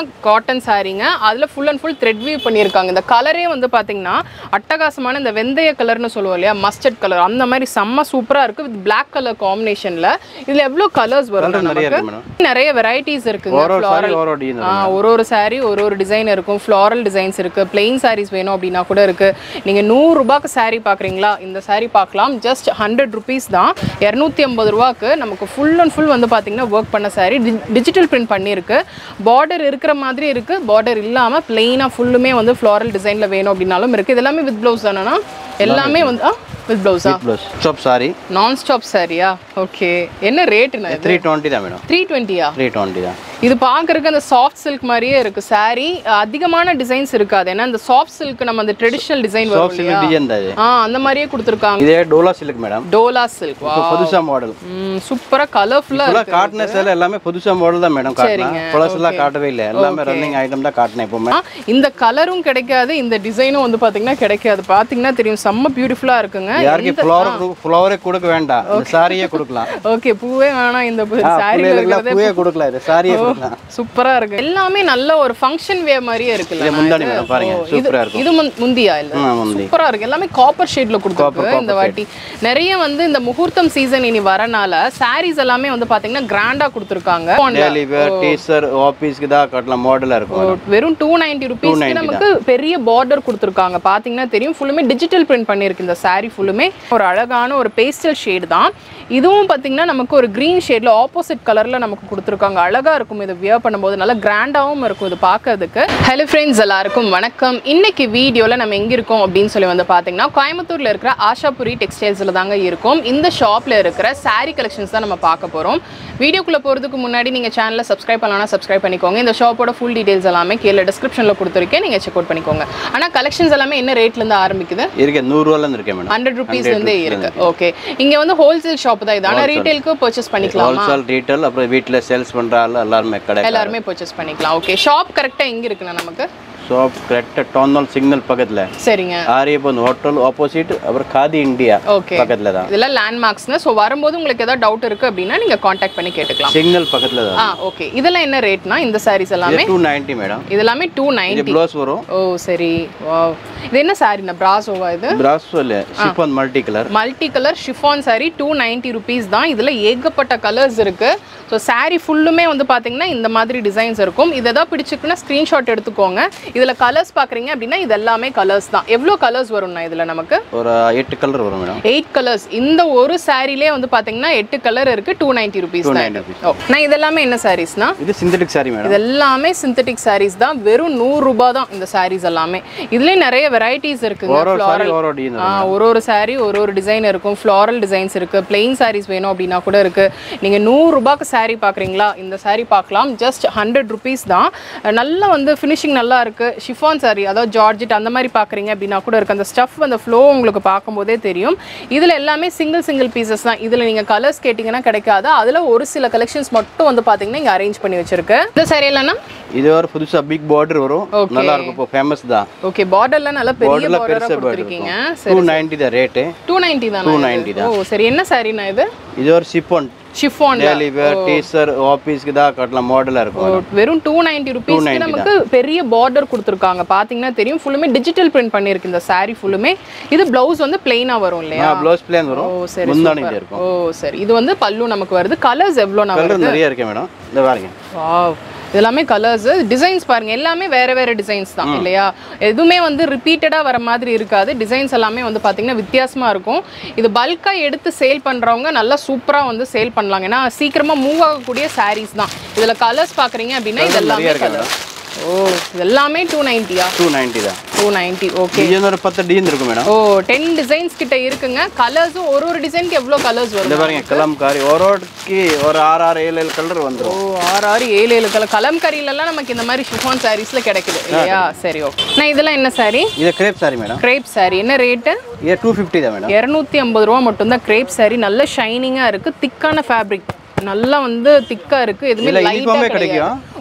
Cotton சாரீங்க அதில் full and full thread weave பண்ணியிருக்காங்க இந்த கலரே வந்து பார்த்தீங்கன்னா அட்டகாசமான இந்த வெந்தய கலர்னு சொல்லுவோம் இல்லையா மஸ்டர்ட் கலர் அந்த மாதிரி செம்ம சூப்பராக இருக்குது வித் பிளாக் கலர் காம்பினேஷனில் இதில் எவ்வளோ கலர்ஸ் வரும் நிறைய நமக்கு இருக்கு மேடம் நிறைய வெரைட்டிஸ் இருக்குங்க ஒரு ஒரு சாரி floral. ஒரு ஒரு டிசைன் ஆ, ஒரு ஒரு saree ஒரு ஒரு டிசைன் இருக்கும் ஃப்ளாரல் டிசைன்ஸ் இருக்கு பிளெயின் sarees வேணும் அப்படின்னா கூட இருக்கு நீங்க நூறு ரூபாய்க்கு saree பாக்குறீங்களா இந்த saree பார்க்கலாம் ஜஸ்ட் ஹண்ட்ரட் ருபீஸ் தான் இரநூத்தி ஐம்பது ரூபாய்க்கு நமக்கு ஃபுல் அண்ட் ஃபுல் வந்து பாத்தீங்கன்னா ஒர்க் பண்ண saree டிஜிட்டல் பிரிண்ட் பண்ணியிருக்கு பார்டர் இருக்கிற மாதிரி இருக்கு பார்டர் இல்லாம பிளெயினா ஃபுல்லுமே வந்து ஃப்ளாரல் டிசைன்ல வேணும் அப்படின்னாலும் இருக்கு இது எல்லாமே வித் பிளவுஸ் தானேண்ணா எல்லாமே வந்து ஆ வித் பிளவுஸா ப்ளஸ் ஸ்டாப் சாரி நான் ஸ்டாப் சாரியா ஓகே என்ன ரேட்டுண்ணா இது த்ரீ டுவெண்ட்டி தான் மேடம் த்ரீ டுவெண்ட்டியா த்ரீ டுவெண்ட்டி தான் இது பார்க்கறதுக்கு அந்த சாஃப்ட் சில்க் மாதிரியே இருக்கு saree அதிகமான டிசைன்ஸ் இருக்காது ஏன்னா இந்த சாஃப்ட் சில்க் நம்ம அந்த ட்ரெடிஷனல் டிசைன் வரும் சாஃப்ட் சில்க் டிசைன் தான் இது ஆ அந்த மாதிரியே கொடுத்துருக்காங்க இதே Dola silk madam Dola silk வா இப்போ புதுசா மாடல் சூப்பரா கலர்ஃபுல்லா ஃபுல்லாக காட்டின சேலை எல்லாமே புதுசா மாடல் தான் மேடம் காட்டினேன் பழசுலாம் காட்டவே இல்லை எல்லாமே ரன்னிங் ஐட்டம் தான் காட்டினேன் எப்பவுமே ஆ, இந்த கலரும் கிடைக்காது இந்த டிசைனும் வந்து பாத்தீங்கன்னா கிடைக்காது பாத்தீங்கன்னா தெரியும் செம்ம பியூட்டிஃபுல்லா இருக்குங்க யாருக்கு ஃப்ளவர் ஃப்ளவரே கொடுக்க வேண்டாம் இந்த சாரியே கொடுக்கலாம் ஓகே பூவே வேணாம் இந்த சாரியில பிள்ளைகளுக்குலாம் இருக்கிறதே பூவே கொடுக்கலாம் இது சாரியே கொடுக்கலாம் சூப்பரா இருக்கு எல்லாமே நல்ல ஒரு ஃபங்க்ஷன் வே மாதிரியே இருக்குல்ல இது முந்தானி மேடம் பாருங்க ஓ, இது சூப்பரா இருக்கும் இது முந்- முந்தியா இல்ல ஆ முந்தி சூப்பரா இருக்கு எல்லாமே காப்பர் ஷேட்ல கொடுத்துருக்கு இந்த வாட்டி நிறைய வந்து இந்த முகூர்த்தம் சீசன் இனி வரனால சாரீஸ் எல்லாமே வந்து பாத்தீங்கன்னா கிராண்டா கொடுத்துருக்காங்க டெய்லி வேர் டீசர் ஆஃபீஸ்க்கு தான் கட்டலாம் மாடலாக இருக்கும் மேடம் வெறும் டூ நைன்டி ருபீஸ்க்கு நமக்கு பெரிய பார்டர் கொடுத்துருக்காங்க பாத்தீங்கன்னா தெரியும் ஃபுல்லுமே டிஜிட்டல் பிரிண்ட் பண்ணியிருக்கு இந்த saree ஃபுல்லுமே ஒரு அழகான ஒரு பேஸ்டல் ஷேடு தான் இதுவும் பாத்தீங்கன்னா நமக்கு ஒரு green ஷேட்ல ஆப்போசிட் கலர்ல நமக்கு கொடுத்துருக்காங்க அழகா இருக்கும் இது வியர் பண்ணும்போது நல்லா கிராண்டாவும் இருக்கும் இது பார்க்கறதுக்கு ஹலோ ஃப்ரெண்ட்ஸ் எல்லாருக்கும் வணக்கம் இன்னைக்கு வீடியோல நம்ம எங்க இருக்கோம் அப்படின்னு சொல்லி வந்து பாத்தீங்கன்னா கோயம்புத்தூர்ல இருக்கிற ஆஷாபுரி டெக்ஸ்டைல்ஸ்ல தாங்க இருக்கோம் இந்த ஷாப்ல இருக்கிற saree கலெக்ஷன்ஸ் தான் நம்ம பார்க்க போறோம் வீடியோக்குள்ள போறதுக்கு முன்னாடி நீங்க சேனலை சப்ஸ்கிரைப் பண்ணலாம் சப்ஸ்கிரைப் பண்ணிக்கோங்க இந்த ஷாப்போட ஃபுல் டீடைல்ஸ் எல்லாமே கீழே டிஸ்கிரிப்ஷன்ல கொடுத்துருக்கேன் நீங்க செக் அவுட் பண்ணிக்கோங்க ஆனா கலெக்ஷன்ஸ் எல்லாமே என்ன ரேட்ல இருந்து ஆரம்பிக்குது இருக்கேன் நூறுரூவாலேருந்து இருக்கேன் மேடம் ஹண்ட்ரட் ருபீஸ்ல இருந்தே இருக்கு ஓகே இங்க வந்து ஹோல்சேல் ஷாப் தான் இது ஆனா ரீட்டைலுக்கு பர்ச்சேஸ் பண்ணிக்கலாம் ஹோல்சேல் ரீட்டைல் அப்புறம் வீட்டில் சேல்ஸ் பண்ணுற ஆள் எல்லாருமே கடை எல்லாருமே பர்ச்சேஸ் பண்ணிக்கலாம் ஓகே ஷாப் கரெக்டா எங்க இருக்குண்ணா நமக்கு ஷாப் கரெக்டாக டவுன் சிக்னல் பக்கத்தில் சரிங்க ஆரியபன் ஹோட்டல் ஆப்போசிட் அப்புறம் காதி இந்தியா ஓகே பக்கத்தில் தான் இதெல்லாம் லேண்ட்மார்க்ஸ்னு ஸோ வரும்போது உங்களுக்கு ஏதாவது டவுட் இருக்கு அப்படின்னா நீங்க காண்டாக்ட் பண்ணி கேட்டுக்கலாம் சிக்னல் பக்கத்தில் தான் ஆ ஓகே இதெல்லாம் என்ன ரேட்னா இந்த சாரீஸ் எல்லாமே டூ நைன்ட்டி மேடம் இது எல்லாமே டூ இது நைன்டி ப்ளவுஸ் வரும் ஓ சரி வாவ் இது என்ன சாரிண்ணா பிராசோவா இது பிராஸோ இல்லை chiffon multi colour multi colour chiffon saree two ninety rupees தான் இதில் ஏகப்பட்ட கலர்ஸ் இருக்கு ஸோ saree ஃபுல்லுமே வந்து பார்த்தீங்கன்னா இந்த மாதிரி டிசைன்ஸ் இருக்கும் இதை தான் பிடிச்சிருக்குன்னா ஸ்க்ரீன்ஷாட் எடுத்துக்கோங்க இதில் கலர்ஸ் பார்க்குறீங்க அப்படின்னா இது எல்லாமே கலர்ஸ் தான் எவ்வளோ கலர்ஸ் வரும்ண்ணா இதில் நமக்கு ஒரு எட்டு கலர் வரும் மேடம் எயிட் கலர்ஸ் இந்த ஒரு சாரிலே வந்து பார்த்தீங்கன்னா எட்டு கலர் இருக்கு டூ நைன்ட்டி ருபீஸ் தான் 290 இது. ஓ நான் இதெல்லாமே என்ன சாரீஸ்னா இது சிந்தட்டிக் சாரி மேடம் இது எல்லாமே சிந்தட்டிக் sarees தான் வெறும் நூறு ரூபாய் தான் இந்த sarees எல்லாமே இதுலயே நிறைய வெரைட்டிஸ் இருக்குங்க ஒரு ஒரு சாரி floral ஒரு ஒரு டிசைன் ஆ, ஒரு ஒரு saree ஒரு ஒரு டிசைன் இருக்கும் ஃப்ளாரல் டிசைன்ஸ் இருக்கு பிளெயின் sarees வேணும் அப்படின்னா கூட இருக்கு நீங்க நூறு ரூபாய்க்கு saree பாக்குறீங்களா இந்த saree பார்க்கலாம் ஜஸ்ட் ஹண்ட்ரட் ருபீஸ் தான் நல்லா வந்து ஃபினிஷிங் நல்லா இருக்கு ஷிஃபான் saree அதாவது ஜார்ஜெட் அந்த மாதிரி பாக்குறீங்க அப்படின்னா கூட இருக்கு அந்த ஸ்டஃப் அந்த ஃப்ளோ உங்களுக்கு பார்க்கும்போதே தெரியும் இதுல எல்லாமே சிங்கிள் சிங்கிள் பீசஸ் தான் இதுல நீங்க கலர்ஸ் கேட்டிங்கன்னா கிடைக்காது அதுல ஒரு சில கலெக்ஷன்ஸ் மட்டும் வந்து பாத்தீங்கன்னா இங்க அரேஞ்ச் பண்ணி வச்சிருக்கு இந்த saree இல்லைன்னா இது ஒரு புதுசா பிக் பார்டர் வரும் நல்லா இருக்கும் இப்போ ஃபேமஸ் தான் ஓகே பார்டர்ல நல்லா பெரிய பார்டர்ல பார்டரா பெருசா பார்டர் கொடுத்துருக்கீங்க டூ நைன்ட்டி தான் ரேட்டு டூ நைன்டி தான் 290 ஓ சரி என்ன சாரிண்ணா இது இது ஒரு சிப்போன் ஷிஃபான் டெய்லி வேர் டீசர் ஆஃபீஸ்க்கு தான் கட்டலாம் மாடலாக இருக்கும் வெறும் டூ நைன்டி ருபீஸ்க்கு நமக்கு பெரிய பார்டர் கொடுத்துருக்காங்க பாத்தீங்கன்னா தெரியும் ஃபுல்லுமே டிஜிட்டல் பிரிண்ட் பண்ணிருக்கு இந்த saree ஃபுல்லுமே இது பிளவுஸ் வந்து பிளெயினா வரும் இல்லையா ப்ளவுஸ் பிளேன் வரும் ஓ சரி முந்தானி super. இருக்கும் ஓ சரி இது வந்து பல்லு நமக்கு வருது கலர்ஸ் எவ்வளோ நான் கலர் நிறைய இருக்கு மேடம் இந்த பாருங்க வாவ் இதெல்லாமே கலர்ஸ் டிசைன்ஸ் பாருங்க எல்லாமே வேற வேற டிசைன்ஸ் தான் இல்லையா எதுவுமே வந்து ரிப்பீட்டடா வர மாதிரி இருக்காது டிசைன்ஸ் எல்லாமே வந்து பாத்தீங்கன்னா வித்தியாசமா இருக்கும் இது பல்கா எடுத்து சேல் பண்றவங்க நல்லா சூப்பரா வந்து சேல் பண்ணலாங்க ஏன்னா சீக்கிரமா மூவ் ஆகக்கூடிய சாரீஸ் தான் இதுல கலர்ஸ் பாக்குறீங்க அப்படின்னா இது எல்லாமே இருக்கு கலர் ஓ இது எல்லாமே டூ நைன்ட்டியா டூ நைன்ட்டி தான் டூ நைன்ட்டி ஓகே டிசைன் ஒரு பத்து டிசைன் இருக்கும் மேடம் ஓ டென் டிசைன்ஸ் கிட்ட இருக்குங்க கலர்ஸும் ஒரு ஒரு டிசைனுக்கு எவ்வளோ கலர்ஸ் இந்த வரும் பாருங்க கலம்காரி ஒரு ஒருக்கு ஒரு ஆறு ஆறு ஏழு ஏழு கலர் ஓ வந்துடும் ஆறு ஆறு ஏழு ஏழு கலர் கலம்கரியிலலாம் நமக்கு இந்த மாதிரி ஷிஃபான் சாரீஸ்ல கிடைக்குது இல்லையா சரி ஓகே நான் இதெல்லாம் என்ன saree இது crepe sari madam crepe saree என்ன ரேட்டு இது டூ ஃபிஃப்டி தான் மேடம் இரநூத்தி ஐம்பது ரூபா மட்டும்தான் கிரேப் saree நல்ல ஷைனிங்காக இருக்கு திக்கான ஃபேப்ரிக் நல்லா வந்து திக்கா இருக்கு எதுவுமே இதுல லைட்டா uniform-ஏ கிடைக்கும் கிடைக்கும்.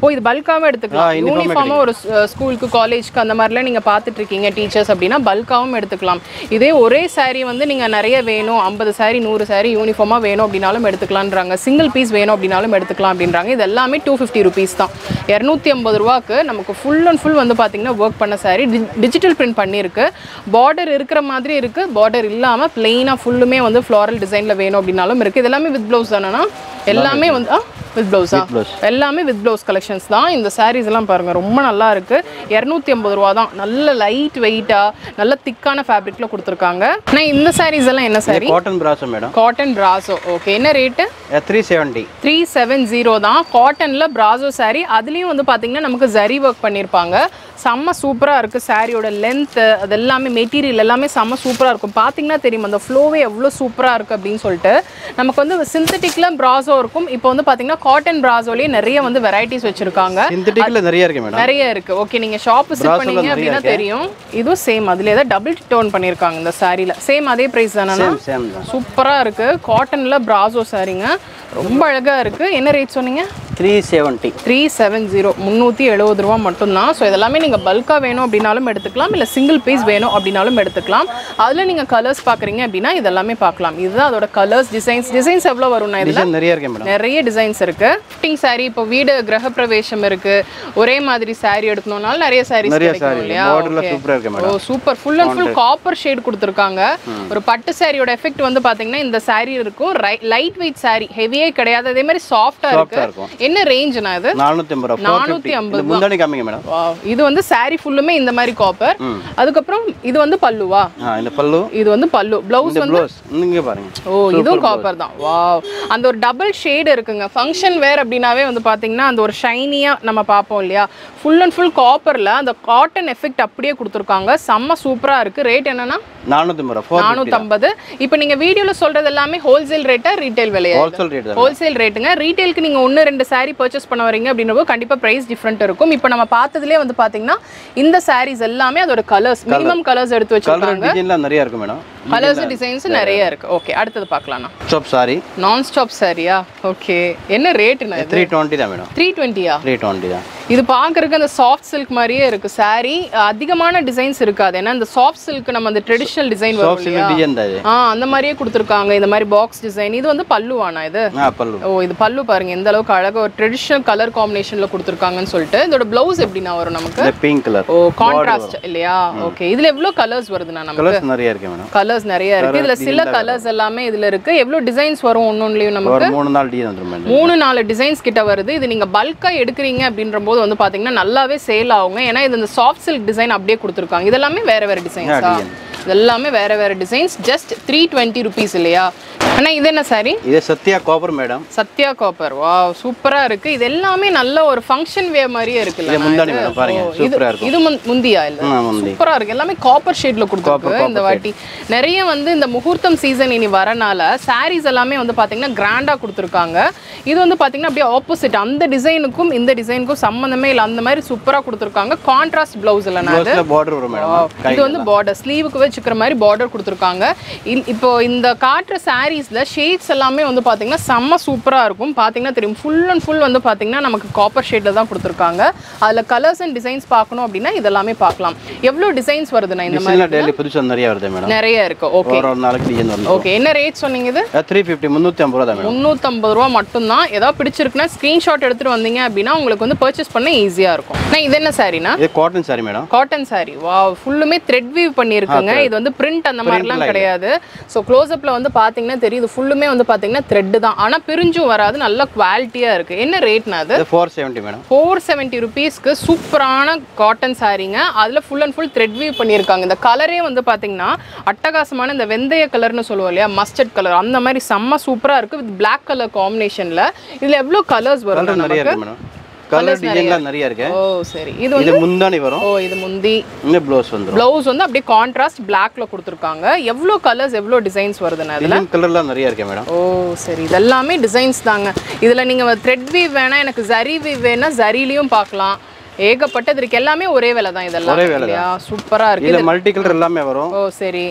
ஓ இது பல்காவும் எடுத்துக்கலாம் ஆ, uniform யூனிஃபார்மாக ஒரு ஸ்கூலுக்கு காலேஜ்க்கு அந்த மாதிரிலாம் நீங்கள் பார்த்துட்டு இருக்கீங்க டீச்சர்ஸ் அப்படின்னா பல்காவும் எடுத்துக்கலாம் இதே ஒரே saree வந்து நீங்கள் நிறைய வேணும் ஐம்பது saree நூறு saree யூனிஃபார்மாக வேணும் அப்படின்னாலும் எடுத்துக்கலான்றாங்க சிங்கிள் பீஸ் வேணும் அப்படின்னாலும் எடுத்துக்கலாம் அப்படின்றாங்க இது எல்லாமே டூ ஃபிஃப்டி ருபீஸ் தான் இரநூத்தி ஐம்பது ரூபாக்கு நமக்கு ஃபுல் அண்ட் ஃபுல் வந்து பார்த்தீங்கன்னா ஒர்க் பண்ண saree டிஜிட்டல் பிரிண்ட் பண்ணியிருக்கு பார்டர் இருக்கிற மாதிரி இருக்குது பார்டர் இல்லாமல் பிளெயினாக ஃபுல்லுமே வந்து ஃப்ளாரல் டிசைனில் வேணும் அப்படின்னாலும் இருக்குது இது எல்லாமே வித் ப்ளவுஸ் தானேண்ணா எல்லாமே வந்து ஆ வித் ப்ளவுஸா blouse. எல்லாமே வித் ப்ளவுஸ் கலெக்ஷன்ஸ் தான் இந்த sarees எல்லாம் பாருங்க ரொம்ப நல்லா இருக்கு இரநூத்தி ஐம்பது ரூபா தான் நல்ல லைட் வெயிட்டா நல்ல திக்கான ஃபேப்ரிக்ல கொடுத்துருக்காங்க ஆனால் இந்த sarees எல்லாம் என்ன saree cotton brasso madam cotton brasso okay என்ன rate three seventy three seven zero தான் காட்டனில் பிராசோ saree அதுலேயும் வந்து பார்த்தீங்கன்னா நமக்கு ஜரி ஒர்க் பண்ணியிருப்பாங்க செம்ம சூப்பராக இருக்குது சாரியோட லென்த்து அது எல்லாமே மெட்டீரியல் எல்லாமே செம்ம சூப்பராக இருக்கும் பார்த்தீங்கன்னா தெரியும் அந்த ஃப்ளோவே எவ்வளோ சூப்பராக இருக்குது அப்படின்னு சொல்லிட்டு நமக்கு வந்து சிந்தட்டிக்கில் பிராசோ இருக்கும் இப்போ வந்து பார்த்தீங்கன்னா காட்டன் பிராசோலேயே நிறைய வந்து வெரைட்டிஸ் வச்சுருக்காங்க சிந்தட்டிக்ல நிறைய இருக்கு மேடம் நிறைய இருக்கு ஓகே நீங்க ஷாப் விசிட் Brasso ல பண்ணீங்க நிறைய அப்படின்னா தெரியும் இதுவும் சேம் அதுல ஏதாவது டபுள் டோன் பண்ணிருக்காங்க இந்த சாரில சேம் அதே பிரைஸ் தானே சேம் சேம் தான் சூப்பரா இருக்கு காட்டன்ல பிராசோ சாரிங்க ரொம்ப அழகா இருக்கு என்ன ரேட் சொன்னீங்க three seventy three seven zero முந்நூற்றி எழுபது ரூபா மட்டும்தான் ஸோ இதெல்லாமே நீங்கள் பல்காக வேணும் அப்படின்னாலும் எடுத்துக்கலாம் இல்லை சிங்கிள் பீஸ் வேணும் அப்படின்னாலும் எடுத்துக்கலாம் அதில் நீங்கள் கலர்ஸ் பார்க்குறீங்க அப்படின்னா இதெல்லாமே பார்க்கலாம் இதுதான் அதோட கலர்ஸ் டிசைன்ஸ் டிசைன்ஸ் எவ்வளோ வரும்னா இதில் டிசைன் நிறைய இருக்கு மேடம் நிறைய டிசைன்ஸ் இருக்கு ஃபிட்டிங் saree இப்போ வீடு கிரகப்பிரவேசம் இருக்கு ஒரே மாதிரி saree எடுக்கணும்னாலும் நிறைய சாரீஸ் நிறைய கிடைக்கும் saree. இல்லையா border ல சூப்பரா இருக்கு ஓ super full and full copper shade கொடுத்துருக்காங்க ஒரு பட்டு சாரியோட எஃபெக்ட் வந்து பாத்தீங்கன்னா இந்த saree இருக்கும் லைட் வெயிட் saree ஹெவியே கிடையாது அதே மாதிரி சாஃப்டா இருக்கு சாஃப்டா இருக்கும் என்ன ரேஞ்ச்னா இது நானூற்றி ஐம்பது ரூபா நானூத்தி ஃபோர் ஐம்பது இந்த முந்தானி காமிங்க மேடம் Wow. இது வந்து saree ஃபுல்லுமே இந்த மாதிரி காப்பர் அதுக்கப்புறம் இது வந்து பல்லுவா ஆ இந்த பல்லு இது வந்து பல்லு பிளவுஸ் இந்த ப்ளவுஸ் இங்கே பாருங்க ஓ இதுவும் காப்பர் தான் வாவ் அந்த ஒரு டபுள் ஷேடு இருக்குங்க ஃபங்க்ஷன் வேர் அப்படின்னாவே வந்து பாத்தீங்கன்னா அந்த ஒரு ஷைனியாக நம்ம பார்ப்போம் இல்லையா ஃபுல் அண்ட் ஃபுல் காப்பரில் அந்த காட்டன் எஃபெக்ட் அப்படியே கொடுத்துருக்காங்க செம்ம சூப்பராக இருக்குது ரேட் என்னன்னா நானூற்றி ஐம்பது ரூபா ஃபோர் நானூற்றம்பது இப்போ நீங்கள் வீடியோவில் சொல்கிறது எல்லாமே ஹோல்சேல் ரேட்டா ரீட்டைல் விலையா ஹோல்சேல் ரேட் தான் ஹோல்சேல் ரேட்டுங்க ரீட்டைலுக்கு நீங்கள் ஒன்று ரெண்டு saree பர்ச்சேஸ் பண்ண வரீங்க அப்படின்றப்போ கண்டிப்பாக ப்ரைஸ் டிஃப்ரெண்ட் இருக்கும் இப்போ நம்ம பார்த்ததுலேயே வந்து பார்த்தீங்கன்னா இந்த sarees எல்லாமே அதோட கலர்ஸ் மினிமம் கலர்ஸ் எடுத்து கலர் வச்சிருக்காங்க டிசைன்லாம் நிறைய இருக்கு மேடம் கலர்ஸ் டிசைன்ஸ் நிறைய இருக்கு ஓகே அடுத்தது பார்க்கலாம்ண்ணா ஸ்டாப் சாரி நான் ஸ்டாப் சாரியா ஓகே என்ன ரேட்டுண்ணா இது த்ரீ டுவெண்ட்டி தான் மேடம் த்ரீ டுவெண்ட்டியா த்ரீ டுவெண்ட்டி தான் இது பார்க்கறதுக்கு அந்த சாஃப்ட் சில்க் மாதிரியே இருக்கு saree அதிகமான டிசைன்ஸ் இருக்காது ஏன்னா இந்த சாஃப்ட் சில்க் நம்ம அந்த ட்ரெடிஷனல் டிசைன் வரும் சாஃப்ட் இல்லையா டிசைன் தான் இது ஆ அந்த மாதிரியே கொடுத்துருக்காங்க இந்த மாதிரி பாக்ஸ் டிசைன் இது வந்து பல்லுவானா இது ஆ பல்லு ஓ இது பல்லு பாருங்க எந்த அளவுக்கு அழகா ஒரு ட்ரெடிஷனல் கலர் காம்பினேஷன்ல கொடுத்துருக்காங்கன்னு சொல்லிட்டு இதோட பிளவுஸ் எப்படின்னா வரும் நமக்கு இந்த பிங்க் கலர் ஓ கான்ட்ராஸ்ட் இல்லையா ஓகே இதுல எவ்வளவு கலர்ஸ் வருதுண்ணா நமக்கு கலர்ஸ் நிறைய இருக்கு மேடம் கலர்ஸ் நிறைய இருக்கு இதுல சில கலர்ஸ் எல்லாமே இதுல இருக்கு எவ்வளவு டிசைன்ஸ் வரும் ஒன்னொன்னுலயும் நமக்கு ஒரு மூணு நாள் டிசைன் வந்துடும் மேடம் மூணு நாலு டிசைன்ஸ் கிட்ட வருது இது நீங்க பல்கா எடுக்கிறீங்க அப்படின்ற போது வந்து பாத்தீங்கன்னா நல்லாவே சேல் ஆகுங்க ஏன்னா இது இந்த சாஃப்ட் சில்க் டிசைன் அப்படியே கொடுத்துருக்காங்க இதெல்லாமே வேற வேற டிசைன்ஸா design. இதெல்லாமே வேற வேற designs just three twenty rupees இல்லையா ஆனா இது என்ன சாரி இது Sathya copper madam Sathya copper வா சூப்பரா இருக்கு இது எல்லாமே நல்ல ஒரு ஃபங்க்ஷன் வே மாதிரியே இருக்குல்ல இது முந்தானி மேடம் பாருங்க ஓ, இது சூப்பரா இருக்கும் இது முந்- முந்தியா இல்ல ஆ முந்தி சூப்பரா இருக்கு எல்லாமே காப்பர் ஷேட்ல கொடுத்துருக்கு copper இந்த வாட்டி நிறைய வந்து இந்த முகூர்த்தம் சீசன் இனி வரனால சாரீஸ் எல்லாமே வந்து பாத்தீங்கன்னா கிராண்டா கொடுத்துருக்காங்க இது வந்து பாத்தீங்கன்னா அப்படியே ஆப்போசிட் அந்த டிசைனுக்கும் இந்த டிசைனுக்கும் சம்மந்தமே இல்லை அந்த மாதிரி சூப்பரா கொடுத்துருக்காங்க கான்ட்ராஸ்ட் பிளவுஸ் இல்லைனா அது ப்ளவுஸில் பார்டர் வரும் மேடம் இது வந்து பார்டர் ஸ்லீவுக்கு வச்சுக்கிற மாதிரி பார்டர் கொடுத்துருக்காங்க இல்- இப்போ இந்த காட்டுற சாரீஸ்ல ஷேட்ஸ் எல்லாமே வந்து பாத்தீங்கன்னா செம்ம சூப்பரா இருக்கும் பாத்தீங்கன்னா தெரியும் ஃபுல் அண்ட் ஃபுல் வந்து பாத்தீங்கன்னா நமக்கு காப்பர் ஷேட்ல தான் கொடுத்துருக்காங்க அதுல கலர்ஸ் அண்ட் டிசைன்ஸ் பார்க்கணும் அப்படின்னா இதெல்லாமே பார்க்கலாம் எவ்வளவு டிசைன்ஸ் வருதுண்ணா இந்த மாதிரி டிசைனில் டெய்லி புதுசாக நிறைய வருது மேடம் நிறைய இருக்கு ஓகே ஒரு ஒரு நாளைக்கு டிசைன் வந்து ஓகே என்ன ரேட் சொன்னீங்க இது த்ரீ ஃபிஃப்டி முந்நூற்றி ஐம்பது ரூபா தான் மேடம் முந்நூற்றம்பது ரூபா மட்டும்தான் ஏதாவது பிடிச்சிருக்குன்னா ஸ்க்ரீன்ஷாட் எடுத்துட்டு வந்தீங்க அப்படின்னா உங்களுக்கு வந்து பர்ச்சேஸ் பண்ண ஈஸியா இருக்கும் நான் இது என்ன சாரினா இது cotton sari madam cotton saree வா ஃபுல்லுமே த்ரெட் வீவ் பண்ணியிருக்குங்க இது வந்து பிரிண்ட் அந்த மாதிரிலாம் கிடையாது ஸோ க்ளோஸ்அப்பில் வந்து பார்த்தீங்கன்னா தெரியுது ஃபுல்லுமே வந்து பார்த்தீங்கன்னா த்ரெட் தான் ஆனால் பிரிஞ்சும் வராது நல்ல குவாலிட்டியாக இருக்குது என்ன ரேட்னா அது இது four seventy madam four seventy ருபீஸ்க்கு சூப்பரான காட்டன் சாரீங்க அதில் full and full thread weave பண்ணியிருக்காங்க இந்த கலரே வந்து பார்த்தீங்கன்னா அட்டகாசமான இந்த வெந்தய கலர்னு சொல்லுவோம் இல்லையா மஸ்டர்ட் கலர் அந்த மாதிரி செம்ம சூப்பராக இருக்குது வித் பிளாக் கலர் காம்பினேஷனில் இதில் எவ்வளோ கலர்ஸ் வரும் கலர் நிறைய இருக்கு மேடம் கலர் டிசைன்லாம் நிறைய இருக்கு ஓ சரி இது வந்து இது முந்தானி வரும் ஓ இது முந்தி இந்த ப்ளவுஸ் வந்துடும் ப்ளவுஸ் வந்து அப்படியே கான்ட்ராஸ்ட் பிளாக்ல கொடுத்துருக்காங்க எவ்வளோ கலர்ஸ் எவ்வளோ டிசைன்ஸ் வருதுண்ணா அதில் டிசைன் கலர்லாம் நிறைய இருக்கு மேடம் ஓ சரி இதெல்லாமே டிசைன்ஸ் தாங்க இதில் நீங்கள் த்ரெட் வீவ் வேணா எனக்கு ஜரி வீவ் வேணா ஜரிலையும் பார்க்கலாம் ஏகப்பட்டது இருக்கு எல்லாமே ஒரே விலை தான் இதெல்லாம் ஒரே விலை இல்லையா சூப்பராக இருக்கு இதில் மல்டி கலர் எல்லாமே வரும் ஓ சரி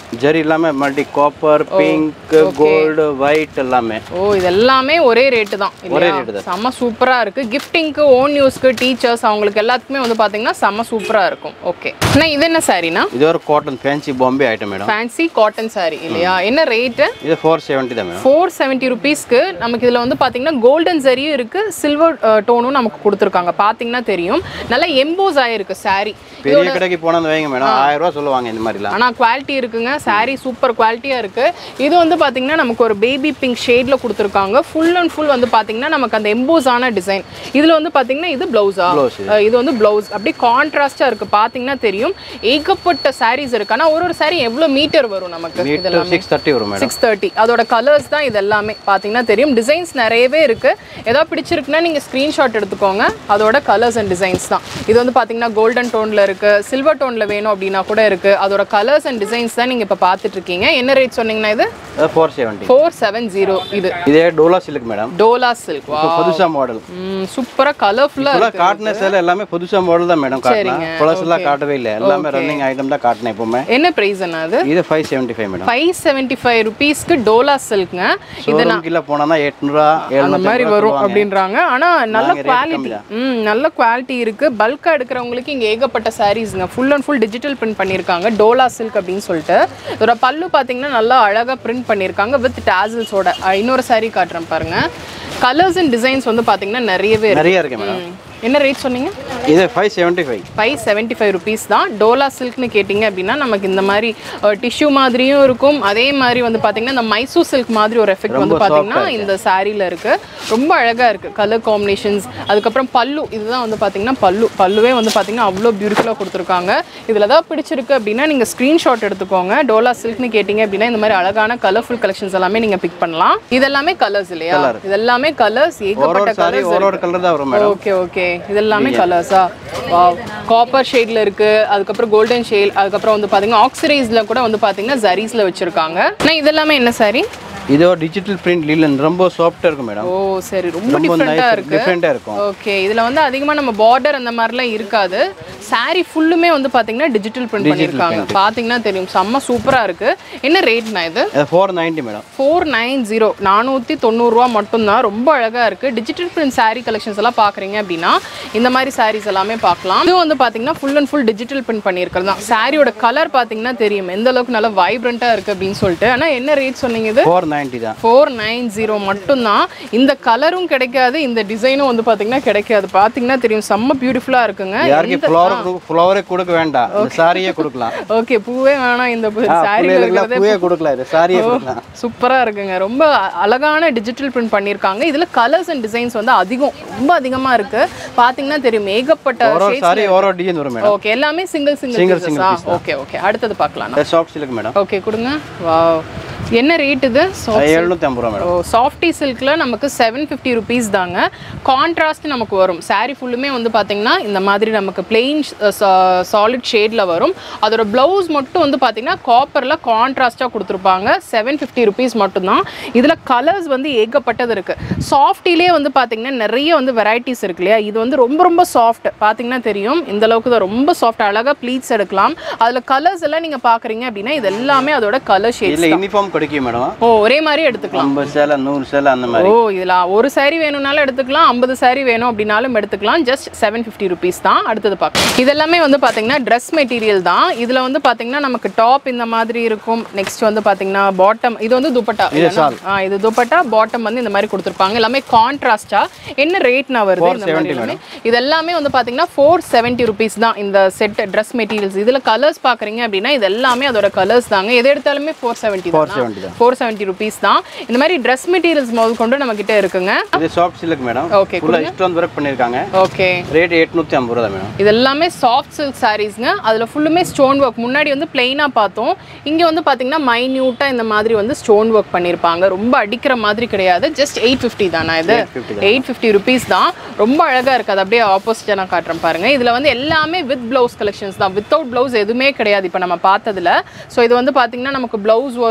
ஜரி எல்லாமே multi copper pink gold white எல்லாமே ஓ இது எல்லாமே ஒரே ரேட்டு தான் இல்லையா rate தான். செம்ம சூப்பரா இருக்கு கிஃப்டிங்க்கு ஓன் யூஸ்க்கு டீச்சர்ஸ் அவங்களுக்கு எல்லாத்துக்குமே வந்து பாத்தீங்கன்னா செம்ம சூப்பரா இருக்கும் ஓகே அண்ணா இது என்ன சாரினா இது ஒரு cotton fancy Bombay item madam fancy cotton saree இல்லையா என்ன ரேட்டு இது ஃபோர் செவன்ட்டி தான் மேடம் ஃபோர் செவன்ட்டி ருபீஸ்க்கு நமக்கு இதில் வந்து பார்த்தீங்கன்னா கோல்டன் சரியும் இருக்குது சில்வர் டோனும் நமக்கு கொடுத்துருக்காங்க பார்த்தீங்கன்னா தெரியும் நல்லா எம்போஸ் ஆகிருக்கு saree பெரிய கடைக்கு போனது வைங்க மேடம் ஆயிரம் ரூபா சொல்லுவாங்க இந்த மாதிரிலாம் ஆனால் குவாலிட்டி இருக்குங்க saree சூப்பர் குவாலிட்டியாக இருக்குது இது வந்து பார்த்தீங்கன்னா நமக்கு ஒரு பேபி பிங்க் ஷேடில் கொடுத்துருக்காங்க ஃபுல் அண்ட் ஃபுல் வந்து பார்த்தீங்கன்னா நமக்கு அந்த எம்போஸ் ஆன டிசைன் இதில் வந்து பார்த்தீங்கன்னா இது ப்ளவுஸா Blouse இது வந்து ப்ளவுஸ் அப்படியே கான்ட்ராஸ்டாக இருக்குது பார்த்தீங்கன்னா தெரியும் ஏகப்பட்ட sarees இருக்கு ஆனால் ஒரு ஒரு saree எவ்வளோ மீட்டர் வரும் நமக்கு மீட்டர் சிக்ஸ் தேர்ட்டி வரும் மேடம் சிக்ஸ் தேர்ட்டி அதோட கலர்ஸ் தான் இது எல்லாமே பார்த்தீங்கன்னா தெரியும் டிசைன்ஸ் நிறையவே இருக்கு ஏதாவது பிடிச்சிருக்குன்னா நீங்கள் ஸ்க்ரீன்ஷாட் எடுத்துக்கோங்க அதோட கலர்ஸ் அண்ட் டிசைன்ஸ் தான் இது வந்து பார்த்தீங்கன்னா கோல்டன் டோனில் இருக்கு சில்வர் டோனில் வேணும் அப்படின்னா கூட இருக்கு அதோட கலர்ஸ் அண்ட் டிசைன்ஸ் தான் நீங்கள் இப்போ பார்த்துட்டு இருக்கீங்க என்ன ரேட் சொன்னீங்கன்னா இது four seventy four seven zero இது இதே Dola silk madam Dola silk வா புதுசா மாடல் சூப்பராக கலர்ஃபுல்லாக இப்பெல்லாம் காட்டின சேலை எல்லாமே புதுசா மாடல் தான் மேடம் காட்டினேன் பழசெல்லாம் காட்டவே இல்லை எல்லாமே ரன்னிங் ஐட்டம் தான் காட்டினேன் எப்பவுமே என்ன ப்ரைஸ் என்ன அது இது five seventy five madam five seventy five ருபீஸ்க்கு டோலா சில்க்ங்க ஷோரூம் கீழே போனா எட்நூறுவா அந்த எழுநூறு மாதிரி வரும் அப்படின்றாங்க ஆனா நல்ல நாங்க rate குவாலிட்டி கம்மி தான். ம் நல்ல குவாலிட்டி இருக்கு பல்கா எடுக்கிறவங்களுக்கு இங்க ஏகப்பட்ட சாரீஸ்ங்க full and full digital print பண்ணியிருக்காங்க டோலா சில்க் அப்படின்னு சொல்லிட்டு இதோட பல்லு பார்த்தீங்கன்னா நல்லா அழகா பிரிண்ட் பண்ணியிருக்காங்க வித் டேசல்ஸோட இன்னொரு saree காட்டுறேன் பாருங்க கலர்ஸ் அண்ட் டிசைன்ஸ் வந்து பார்த்தீங்கன்னா நிறையவே இருக்கு நிறைய இருக்கு மேடம் ம். என்ன ரேட் சொன்னீங்க இது five seventy five five seventy five rupees தான் டோலா சில்க்னு கேட்டிங்க அப்படின்னா நமக்கு இந்த மாதிரி டிஷ்யூ மாதிரியும் இருக்கும் அதே மாதிரி வந்து பார்த்தீங்கன்னா இந்த மைசூர் சில்க் மாதிரி ஒரு எஃபெக்ட் வந்து பார்த்தீங்கன்னா இந்த சாரியில் இருக்கு ரொம்ப அழகாக இருக்குது கலர் காம்பினேஷன்ஸ் அதுக்கப்புறம் பல்லு இதுதான் வந்து பார்த்தீங்கன்னா பல்லு பல்லுவே வந்து பார்த்தீங்கன்னா அவ்வளோ பியூட்டிஃபுல்லாக கொடுத்துருக்காங்க இதில் ஏதாவது பிடிச்சிருக்கு அப்படின்னா நீங்கள் ஸ்க்ரீன்ஷாட் எடுத்துக்கோங்க டோலா சில்க்னு கேட்டிங்க அப்படின்னா இந்த மாதிரி அழகான கலர்ஃபுல் கலெக்ஷன்ஸ் எல்லாமே நீங்கள் பிக் பண்ணலாம் இதெல்லாமே கலர்ஸ் இல்லையா இதெல்லாமே கலர்ஸ் ஒரு ஏகப்பட்ட ஒரு சாரி கலர்ஸ் ஒரு ஒரு கலர் தான் வரும் மேடம் ஓகே ஓகே இதெல்லாமே கலர்ஸா வாவ் காப்பர் ஷேட்ல இருக்கு அதுக்கப்புறம் கோல்டன் ஷேட் அதுக்கப்புறம் வந்து பாத்தீங்கன்னா ஆக்சிடைஸ்ல கூட வந்து பாத்தீங்கன்னா ஜரீஸ்ல வச்சிருக்காங்க நான் இதெல்லாமே என்ன சாரி இது ஒரு டிஜிட்டல் பிரிண்ட் லீலன் ரொம்ப சாஃப்டா இருக்கும் மேடம் ஓ சரி ரொம்ப ரொம்ப டிஃப்ரெண்டா நைஸ் இருக்கு டிஃப்ரெண்டா இருக்கும் ஓகே இதுல வந்து அதிகமா நம்ம பார்டர் அந்த மாதிரிலாம் இருக்காது saree ஃபுல்லுமே வந்து பாத்தீங்கன்னா டிஜிட்டல் பிரிண்ட் பண்ணிருக்காங்க பாத்தீங்கன்னா தெரியும் செம்ம சூப்பரா இருக்கு என்ன ரேட்னா இது இது four ninety madam four nine zero நானூற்றி தொண்ணூறுரூவா மட்டும்தான் ரொம்ப அழகாக இருக்குது டிஜிட்டல் பிரிண்ட் saree கலெக்ஷன்ஸ் எல்லாம் பார்க்குறீங்க அப்படின்னா இந்த மாதிரி sarees எல்லாமே பார்க்கலாம் இதுவும் வந்து பார்த்தீங்கன்னா full and full digital print பண்ணியிருக்கிறது தான் சாரியோட கலர் பார்த்தீங்கன்னா தெரியும் எந்த அளவுக்கு நல்லா வைப்ரண்ட்டாக இருக்குது அப்படின்னு சொல்லிட்டு ஆனால் என்ன ரேட் சொன்னீங்க இது ஃபோர் நைன்ட்டி தான் ஃபோர் நைன் ஜீரோ மட்டும்தான் இந்த கலரும் கிடைக்காது இந்த டிசைனும் வந்து பார்த்தீங்கன்னா கிடைக்காது பார்த்தீங்கன்னா தெரியும் செம்ம பியூட்டிஃபுல்லாக இருக்குங்க யாருக்கு ஃப்ளவர் ஃப்ளவரே கொடுக்க வேண்டாம் இந்த சாரியே கொடுக்கலாம் ஓகே பூவே வேணாம் இந்த சாரியில் பிள்ளைகளுக்குலாம் இருக்கிறதே பூவே கொடுக்கலாம் இது சாரியே கொடுக்கலாம் சூப்பரா இருக்குங்க ரொம்ப அ- அழகான டிஜிட்டல் பிரிண்ட் பண்ணியிருக்காங்க இதுல கலர்ஸ் அண்ட் டிசைன்ஸ் வந்து அதிகம் ரொம்ப அதிகமா இருக்கு பாத்தீங்கன்னா தெரியும் ஏகப்பட்ட ஒரு ஒரு சாரி ஒரு ஒரு டிசைன் வரும் மேடம் ஓகே எல்லாமே சிங்கிள் சிங்கிள் பீசஸா ஓகே ஓகே அடுத்தது பார்க்கலாம் சாஃப்ட் சில்க் மேடம் ஓகே கொடுங்க வாவ் என்ன ரேட் இது எழுநூத்தி ஐம்பது ரூபா மேடம் ஓ சாஃப்டி சில்கில் நமக்கு செவன் ஃபிஃப்டி ருபீஸ் தாங்க கான்ட்ராஸ்ட் நமக்கு வரும் saree ஃபுல்லுமே வந்து பார்த்தீங்கன்னா இந்த மாதிரி நமக்கு பிளெயின் சாலிட் ஷேடில் வரும் அதோட ப்ளவுஸ் மட்டும் வந்து பார்த்தீங்கன்னா காப்பரில் கான்ட்ராஸ்ட்டாக கொடுத்துருப்பாங்க செவன் ஃபிஃப்டி ருபீஸ் மட்டும்தான் இதில் கலர்ஸ் வந்து ஏகப்பட்டது இருக்குது சாஃப்டிலே வந்து பார்த்தீங்கன்னா நிறைய வந்து வெரைட்டிஸ் இருக்கு இல்லையா இது வந்து ரொம்ப ரொம்ப சாஃப்ட் பார்த்தீங்கன்னா தெரியும் இந்த அளவுக்கு தான் ரொம்ப சாஃப்ட் அழகாக ப்ளீட்ஸ் எடுக்கலாம் அதில் கலர்ஸ் எல்லாம் நீங்கள் பார்க்குறீங்க அப்படின்னா இது எல்லாமே அதோட கலர் ஷேட்ஸ் இதுல யூனிஃபார்ம் கிடைக்கும் மேடம் ஓ ஒரே மாதிரி எடுத்துக்கலாம் ஐம்பது சேலை நூறு சேலை அந்த மாதிரி ஓ இதுல ஒரு saree வேணும்னாலும் எடுத்துக்கலாம் ஐம்பது saree வேணும் அப்படின்னாலும் எடுத்துக்கலாம் ஜஸ்ட் செவன் ஃபிஃப்டி ருபீஸ் தான் அடுத்தது பார்க்கலாம் இதெல்லாமே வந்து பார்த்தீங்கன்னா ட்ரெஸ் மெட்டீரியல் தான் இதில் வந்து பார்த்தீங்கன்னா நமக்கு டாப் இந்த மாதிரி இருக்கும் நெக்ஸ்ட் வந்து பார்த்தீங்கன்னா பாட்டம் இது வந்து துப்பட்டா இல்லைன்னா? ஆ இது துப்பட்டா பாட்டம் வந்து இந்த மாதிரி கொடுத்துருப்பாங்க எல்லாமே கான்ட்ராஸ்டா என்ன ரேட்னா வருது இந்த மாதிரி எல்லாமே இது எல்லாமே வந்து பார்த்தீங்கன்னா ஃபோர் செவன்ட்டி ருபீஸ் தான் இந்த செட் ட்ரெஸ் மெட்டீரியல்ஸ் இதில் கலர்ஸ் பார்க்குறீங்க அப்படின்னா இது எல்லாமே அதோட கலர்ஸ் தாங்க எது எடுத்தாலுமே ஃபோர் செவன்ட்டி ஃபோர் செவன்ட்டி தான் ஃபோர் செவன்ட்டி ருபீஸ் தான் இந்த மாதிரி ட்ரெஸ் மெட்டீரியல்ஸ் முதல் கொண்டு நம்ம கிட்ட இருக்குங்க இது சாஃப்ட் சில்க் மேடம் Okay, ஃபுல்லாக ஸ்டோன் ஒர்க் பண்ணியிருக்காங்க ஓகே ரேட் எட்நூத்தி ஐம்பது ரூபா தான் மேடம் இது எல்லாமே சாஃப்ட் சில்க் சாரீஸ்ங்க அதில் ஃபுல்லுமே ஸ்டோன் ஒர்க் முன்னாடி வந்து பிளெயினாக பார்த்தோம் இங்கே வந்து பார்த்தீங்கன்னா மைன்யூட்டாக இந்த மாதிரி வந்து ஸ்டோன் ஒர்க் பண்ணியிருப்பாங்க ரொம்ப அடிக்கிற மாதிரி கிடையாது ஜஸ்ட் எயிட் ஃபிஃப்டி தானா இது 850 எயிட் ஃபிஃப்டி ருபீஸ் தான் ரொம்ப அழகாக இருக்குது அது அப்படியே ஆப்போசிட்டாக நான் காட்டுறேன் பாருங்க இதில் வந்து எல்லாமே வித் ப்ளவுஸ் கலெக்ஷன்ஸ் தான் வித்தவுட் ப்ளவுஸ் எதுவுமே கிடையாது இப்போ நம்ம பார்த்ததுல ஸோ இது வந்து பார்த்தீங்கன்னா நமக்கு ப்ளவுஸ் வரும்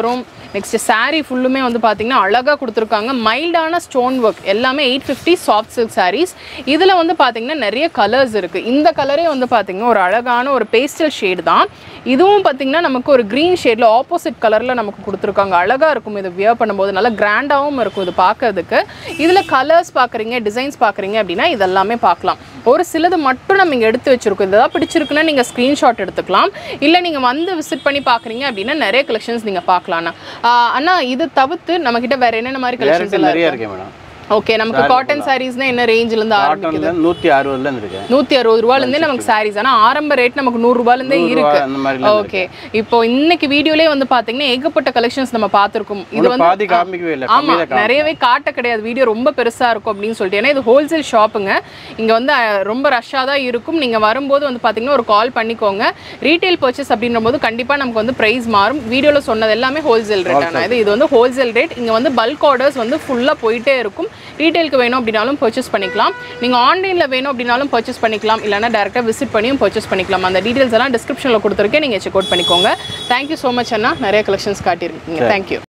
நெக்ஸ்ட் saree ஃபுல்லுமே வந்து பார்த்தீங்கன்னா அழகாக கொடுத்துருக்காங்க மைல்டான ஸ்டோன் ஒர்க் எல்லாமே eight fifty soft silk sarees இதில் வந்து பார்த்தீங்கன்னா நிறைய கலர்ஸ் இருக்குது இந்த கலரே வந்து பார்த்தீங்கன்னா ஒரு அழகான ஒரு பேஸ்டல் ஷேடு தான் இதுவும் பார்த்தீங்கன்னா நமக்கு ஒரு க்ரீன் ஷேடில் ஆப்போசிட் கலரில் நமக்கு கொடுத்துருக்காங்க அழகாக இருக்கும் இது வியர் பண்ணும்போது நல்லா கிராண்டாகவும் இருக்கும் இது பார்க்கறதுக்கு இதில் கலர்ஸ் பார்க்குறீங்க டிசைன்ஸ் பார்க்குறீங்க அப்படின்னா இதெல்லாமே பார்க்கலாம் ஒரு சிலது மட்டும் நம்ம இங்கே எடுத்து வச்சிருக்கோம் இதெல்லாம் பிடிச்சிருக்குன்னா நீங்கள் ஸ்க்ரீன்ஷாட் எடுத்துக்கலாம் இல்லை நீங்கள் வந்து விசிட் பண்ணி பார்க்குறீங்க அப்படின்னா நிறைய கலெக்ஷன்ஸ் நீங்கள் பார்க்கலாம்ண்ணா ஆஹ் அண்ணா இது தவிர்த்து நம்மக்கிட்ட வேற என்னென்ன மாதிரி கலெக்ஷன்ஸ் வேறு எல்லாம் நிறைய இருக்கு மேடம் ஓகே நமக்கு காட்டன் சாரீஸ்னா என்ன ரேஞ்சில இருந்து ஆரம்பிக்குது காட்டன்ல நூற்றி அறுபதுலேருந்து இருக்கு நூத்தி அறுபது ரூபாயிலேருந்தே நமக்கு சாரீஸ் ஆனா ஆரம்ப ரேட் நமக்கு நூறு ரூபாயிலேருந்தே இருக்கு அந்த மாதிரி ஓகே இப்போ இன்னைக்கு வீடியோலயே வந்து பாத்தீங்கன்னா ஏகப்பட்ட கலெக்ஷன்ஸ் நம்ம பார்த்திருக்கோம் இது வந்து பாதி காமிக்கவே இல்லை ஆமா நிறையவே காட்ட கிடையாது வீடியோ ரொம்ப பெருசா இருக்கும் அப்படின்னு சொல்லிட்டு ஏன்னா இது ஹோல்சேல் ஷாப்புங்க இங்க வந்து அஹ், ரொம்ப ரஷ்ஷாக தான் இருக்கும் நீங்க வரும்போது வந்து பாத்தீங்கன்னா ஒரு கால் பண்ணிக்கோங்க ரீட்டைல் பர்ச்சேஸ் அப்படின்ற போது கண்டிப்பா நமக்கு வந்து பிரைஸ் மாறும் வீடியோல சொன்னது எல்லாமே ஹோல்சேல் ரேட் ஆனா இது இது வந்து ஹோல்சேல் ரேட் இங்க வந்து பல்க் ஆர்டர்ஸ் வந்து ஃபுல்லா போயிட்டே இருக்கும் ரீட்டைலுக்கு வேணும் அப்படின்னாலும் பர்ச்சேஸ் பண்ணிக்கலாம் நீங்க ஆன்லைன்ல வேணும் அப்படின்னாலும் பர்ச்சேஸ் பண்ணிக்கலாம் இல்லைன்னா டேரெக்டாக விசிட் பண்ணியும் பர்ச்சேஸ் பண்ணிக்கலாம் அந்த டீடைல்ஸ் எல்லாம் டிஸ்கிரிப்ஷனில் கொடுத்துருக்கேன் நீங்கள் செக் அவுட் பண்ணிக்கோங்க தேங்க்யூ ஸோ மச் அண்ணா நிறைய கலெக்ஷன்ஸ் காட்டியிருக்கீங்க தேங்க்யூ